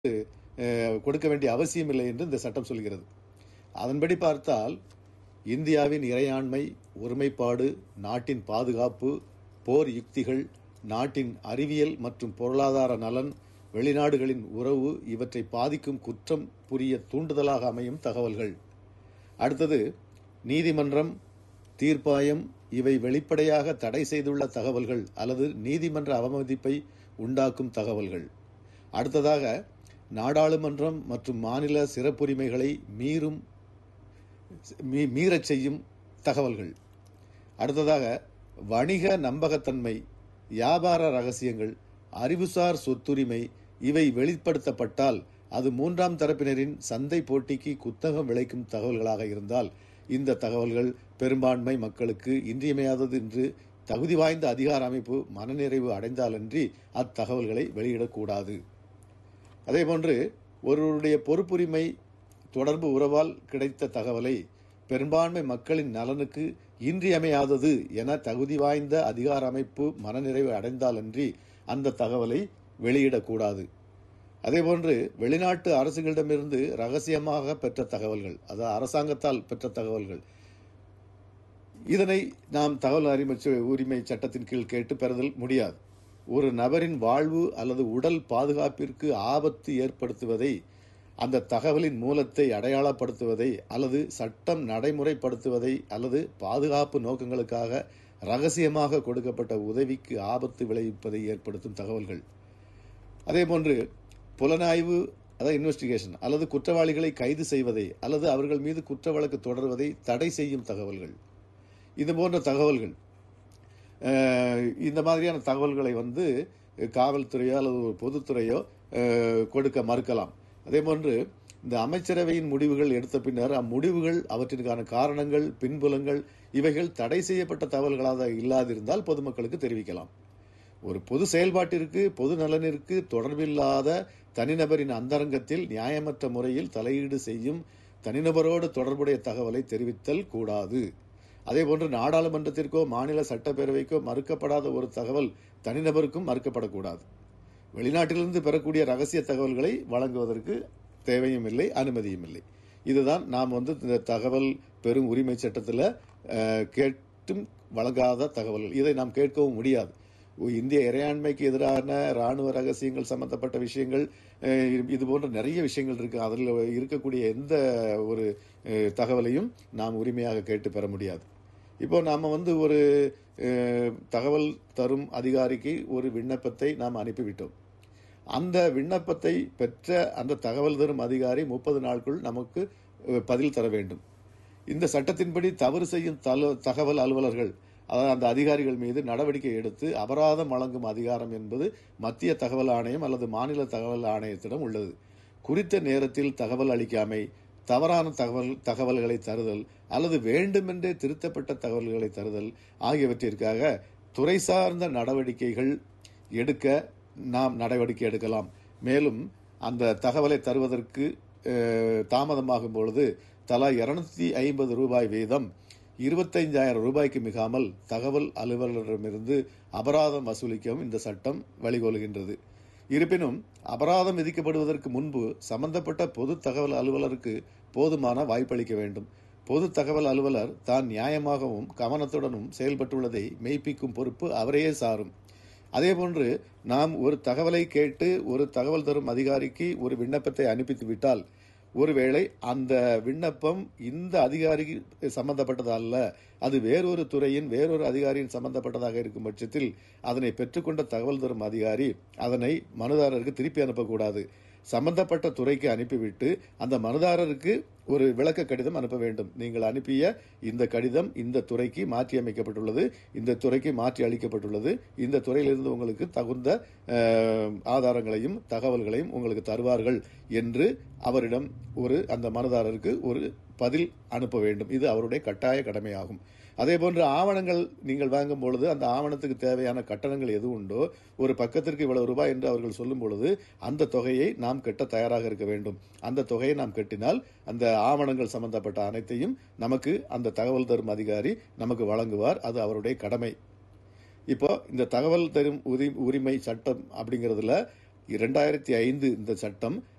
அஹ், கொடுக்க வேண்டிய அவசியமில்லை என்று இந்த சட்டம் சொல்கிறது அதன்படி பார்த்தால் இந்தியாவின் இறையாண்மை ஒருமைப்பாடு நாட்டின் பாதுகாப்பு போர் யுக்திகள் நாட்டின் அறிவியல் மற்றும் பொருளாதார நலன் வெளிநாடுகளின் உறவு இவற்றை பாதிக்கும் குற்றம் புரிய தூண்டுதலாக அமையும் தகவல்கள் அடுத்தது நீதிமன்றம் தீர்ப்பாயம் இவை வெளிப்படையாக தடை செய்துள்ள தகவல்கள் அல்லது நீதிமன்ற அவமதிப்பை உண்டாக்கும் தகவல்கள் அடுத்ததாக நாடாளுமன்றம் மற்றும் மாநில சிறப்புரிமைகளை மீறும் மீ- மீறச் செய்யும் தகவல்கள் அடுத்ததாக வணிக நம்பகத்தன்மை வியாபார ரகசியங்கள் அறிவுசார் சொத்துரிமை இவை வெளிப்படுத்தப்பட்டால் அது மூன்றாம் தரப்பினரின் சந்தை போட்டிக்கு குத்தகம் விளைக்கும் தகவல்களாக இருந்தால் இந்த தகவல்கள் பெரும்பான்மை மக்களுக்கு இன்றியமையாதது என்று தகுதி வாய்ந்த அதிகார அமைப்பு மனநிறைவு அடைந்தாலன்றி அத்தகவல்களை வெளியிடக்கூடாது அதேபோன்று ஒருவருடைய பொறுப்புரிமை தொடர்பு உறவால் கிடைத்த தகவலை பெரும்பான்மை மக்களின் நலனுக்கு இன்றியமையாதது என தகுதி வாய்ந்த அதிகார அமைப்பு மனநிறைவு அடைந்தாலன்றி அந்த தகவலை வெளியிடக்கூடாது அதேபோன்று வெளிநாட்டு அரசுகளிடமிருந்து ரகசியமாக பெற்ற தகவல்கள் அதாவது அரசாங்கத்தால் பெற்ற தகவல்கள் இதனை நாம் தகவல் அறிமை உரிமை சட்டத்தின் கீழ் கேட்டு பெறுதல் முடியாது ஒரு நபரின் வாழ்வு அல்லது உடல் பாதுகாப்பிற்கு ஆபத்து ஏற்படுத்துவதை அந்த தகவலின் மூலத்தை அடையாளப்படுத்துவதை அல்லது சட்டம் நடைமுறைப்படுத்துவதை அல்லது பாதுகாப்பு நோக்கங்களுக்காக ரகசியமாக கொடுக்கப்பட்ட உதவிக்கு ஆபத்து விளைவிப்பதை ஏற்படுத்தும் தகவல்கள் அதேபோன்று புலனாய்வு அதாவது இன்வெஸ்டிகேஷன் அல்லது குற்றவாளிகளை கைது செய்வதை அல்லது அவர்கள் மீது குற்ற வழக்கு தொடர்வதை தடை செய்யும் தகவல்கள் இது போன்ற தகவல்கள் அஹ், இந்த மாதிரியான தகவல்களை வந்து காவல்துறையோ அல்லது ஒரு பொதுத்துறையோ அஹ், கொடுக்க மறுக்கலாம் அதே போன்று இந்த அமைச்சரவையின் முடிவுகள் எடுத்த பின்னர் அம்முடிவுகள் அவற்றிற்கான காரணங்கள் பின்புலங்கள் இவைகள் தடை செய்யப்பட்ட தகவல்களாக இல்லாதிருந்தால் பொதுமக்களுக்கு தெரிவிக்கலாம் ஒரு பொது செயல்பாட்டிற்கு பொது நலனிற்கு தொடர்பில்லாத தனிநபரின் அந்தரங்கத்தில் நியாயமற்ற முறையில் தலையீடு செய்யும் தனிநபரோடு தொடர்புடைய தகவலை தெரிவித்தல் கூடாது அதேபோன்று நாடாளுமன்றத்திற்கோ மாநில சட்டப்பேரவைக்கோ மறுக்கப்படாத ஒரு தகவல் தனிநபருக்கும் மறுக்கப்படக்கூடாது வெளிநாட்டிலிருந்து பெறக்கூடிய ரகசிய தகவல்களை வழங்குவதற்கு தேவையும் இல்லை அனுமதியும் இல்லை இதுதான் நாம் வந்து இந்த தகவல் பெரும் உரிமை சட்டத்தில் அஹ், கேட்டும் வழங்காத தகவல்கள் இதை நாம் கேட்கவும் முடியாது இந்திய இறையாண்மைக்கு எதிரான ராணுவ ரகசியங்கள் சம்பந்தப்பட்ட விஷயங்கள் அஹ், இது போன்ற நிறைய விஷயங்கள் இருக்கு அதில் இருக்கக்கூடிய எந்த ஒரு அஹ், தகவலையும் நாம் உரிமையாக கேட்டு பெற முடியாது இப்போ நாம வந்து ஒரு அஹ், தகவல் தரும் அதிகாரிக்கு ஒரு விண்ணப்பத்தை நாம் அனுப்பிவிட்டோம் அந்த விண்ணப்பத்தை பெற்ற அந்த தகவல் தரும் அதிகாரி முப்பது நாட்களுள் நமக்கு அஹ், பதில் தர வேண்டும் இந்த சட்டத்தின்படி தவறு செய்யும் தல- தகவல் அலுவலர்கள் அதாவது அந்த அதிகாரிகள் மீது நடவடிக்கை எடுத்து அபராதம் வழங்கும் அதிகாரம் என்பது மத்திய தகவல் ஆணையம் அல்லது மாநில தகவல் ஆணையத்திடம் உள்ளது குறித்த நேரத்தில் தகவல் அளிக்காமை தவறான தகவல் தகவல்களை தருதல் அல்லது வேண்டுமென்றே திருத்தப்பட்ட தகவல்களை தருதல் ஆகியவற்றிற்காக துறை சார்ந்த நடவடிக்கைகள் எடுக்க நாம் நடவடிக்கை எடுக்கலாம் மேலும் அந்த தகவலை தருவதற்கு அஹ், தாமதமாகும் பொழுது தலா இருநூத்தி ஐம்பது ரூபாய் வீதம் இருபத்தைந்தாயிரம் ரூபாய்க்கு மிகாமல் தகவல் அலுவலரிடமிருந்து அபராதம் வசூலிக்கவும் இந்த சட்டம் வழிகோலுகின்றது இருப்பினும் அபராதம் விதிக்கப்படுவதற்கு முன்பு சம்பந்தப்பட்ட பொது தகவல் அலுவலருக்கு போதுமான வாய்ப்பளிக்க வேண்டும் பொது தகவல் அலுவலர் தான் நியாயமாகவும் கவனத்துடனும் செயல்பட்டுள்ளதை மெய்ப்பிக்கும் பொறுப்பு அவரையே சாரும் அதேபோன்று நாம் ஒரு தகவலை கேட்டு ஒரு தகவல் தரும் அதிகாரிக்கு ஒரு விண்ணப்பத்தை அனுப்பித்து விட்டால் ஒருவேளை அந்த விண்ணப்பம் இந்த அதிகாரிக்கு சம்பந்தப்பட்டது அல்ல அது வேறொரு துறையின் வேறொரு அதிகாரியின் சம்பந்தப்பட்டதாக இருக்கும் பட்சத்தில் அதனை பெற்றுக்கொண்ட தகவல் தரும் அதிகாரி அதனை மனுதாரருக்கு திருப்பி அனுப்பக்கூடாது சம்பந்தப்பட்ட துறைக்கு அனுப்பிவிட்டு அந்த மனுதாரருக்கு ஒரு விளக்க கடிதம் அனுப்ப வேண்டும் நீங்கள் அனுப்பிய இந்த கடிதம் இந்த துறைக்கு மாற்றி அமைக்கப்பட்டுள்ளது இந்த துறைக்கு மாற்றி அளிக்கப்பட்டுள்ளது இந்த துறையிலிருந்து உங்களுக்கு தகுந்த அஹ், ஆதாரங்களையும் தகவல்களையும் உங்களுக்கு தருவார்கள் என்று அவரிடம் ஒரு அந்த மனுதாரருக்கு ஒரு பதில் அனுப்ப வேண்டும் இது அவருடைய கட்டாய கடமையாகும் அதே போன்று ஆவணங்கள் நீங்கள் வாங்கும் பொழுது அந்த ஆவணத்துக்கு தேவையான கட்டணங்கள் எது உண்டோ ஒரு பக்கத்திற்கு இவ்வளவு ரூபாய் என்று அவர்கள் சொல்லும் பொழுது அந்த தொகையை நாம் கட்ட தயாராக இருக்க வேண்டும் அந்த தொகையை நாம் கட்டினால் அந்த ஆவணங்கள் சம்பந்தப்பட்ட அனைத்தையும் நமக்கு அந்த தகவல் தரும் அதிகாரி நமக்கு வழங்குவார் அது அவருடைய கடமை இப்போ இந்த தகவல் தரும் உரி- உரிமை சட்டம் அப்படிங்கிறதுல இரண்டாயிரத்தி ஐந்து இந்த சட்டம்